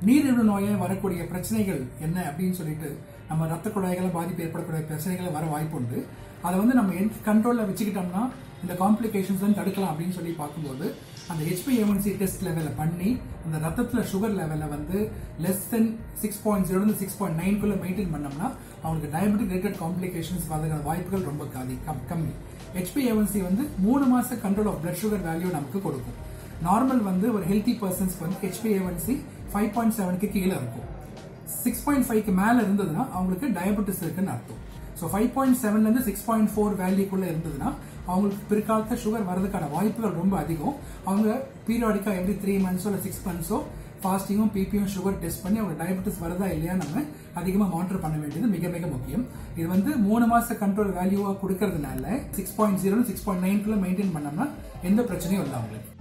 நீரிழிவு நோயால் வரக்கூடிய பிரச்சனைகள் என்ன அப்படின்னு சொல்லிட்டு நம்ம ரத்த குழாய்களை பாதிப்பு ஏற்படக்கூடிய பிரச்சனைகள் வர வாய்ப்பு உண்டு அதை வந்து நம்ம எந்த கண்ட்ரோலில் வச்சுக்கிட்டோம்னா இந்த காம்ப்ளிகேஷன்ஸ் வந்து தடுக்கலாம் அப்படின்னு சொல்லி பார்க்கும்போது அந்த ஹெச்பிஏஒன்சி டெஸ்ட் லெவலில் பண்ணி அந்த ரத்தத்தில் சுகர் லெவலில் வந்து லெஸ் தென் சிக்ஸ் பாயிண்ட் ஜீரோலேருந்து சிக்ஸ் பாயிண்ட் நைன்குள்ளே மெயின்டைன் பண்ணோம்னா அவங்களுக்கு டயபெட்டிக் ரிலேட்டட் காம்ப்ளிகேஷன்ஸ் வரதுக்கான வாய்ப்புகள் ரொம்ப கதி கம்- கம்மி ஹெச்பிஏஒன்சி வந்து மூணு மாச control of blood sugar value நமக்கு கொடுக்கும் நார்மல் வந்து ஒரு ஹெல்த்தி பர்சன்ஸ்க்கு வந்து ஹெச்பிஏஒன்சி ஃபைவ் பாயிண்ட் செவனுக்கு கீழே இருக்கும் சிக்ஸ் பாயிண்ட் ஃபைவ்க்கு மேல இருந்ததுன்னா அவங்களுக்கு டயபெட்டிஸ் இருக்குன்னு அர்த்தம் ஸோ ஃபைவ் பாயிண்ட் செவன்ல இருந்து சிக்ஸ் பாயிண்ட் ஃபோர் வேல்யூக்குள்ள இருந்ததுன்னா அவங்களுக்கு பிற்காலத்தில் சுகர் வரதுக்கான வாய்ப்புகள் ரொம்ப அதிகம் அவங்க பீரியாடிக்கா எவ்ரி த்ரீ மந்த்ஸோ இல்லை சிக்ஸ் மந்த்ஸோ ஃபாஸ்டிங்கும் பிபியும் சுகர் டெஸ்ட் பண்ணி அவங்க டயபெட்டிஸ் வருதா இல்லையா நம்ம அதிகமாக மானிட்டர் பண்ண வேண்டியது மிக மிக முக்கியம் இது வந்து மூணு மாச கண்ட்ரோல் வேல்யூவா கொடுக்கறதுனால six point zero six point நைன்குள்ள மெயின்டைன் பண்ணோம்னா எந்த பிரச்சனையும் இல்லை அவங்களுக்கு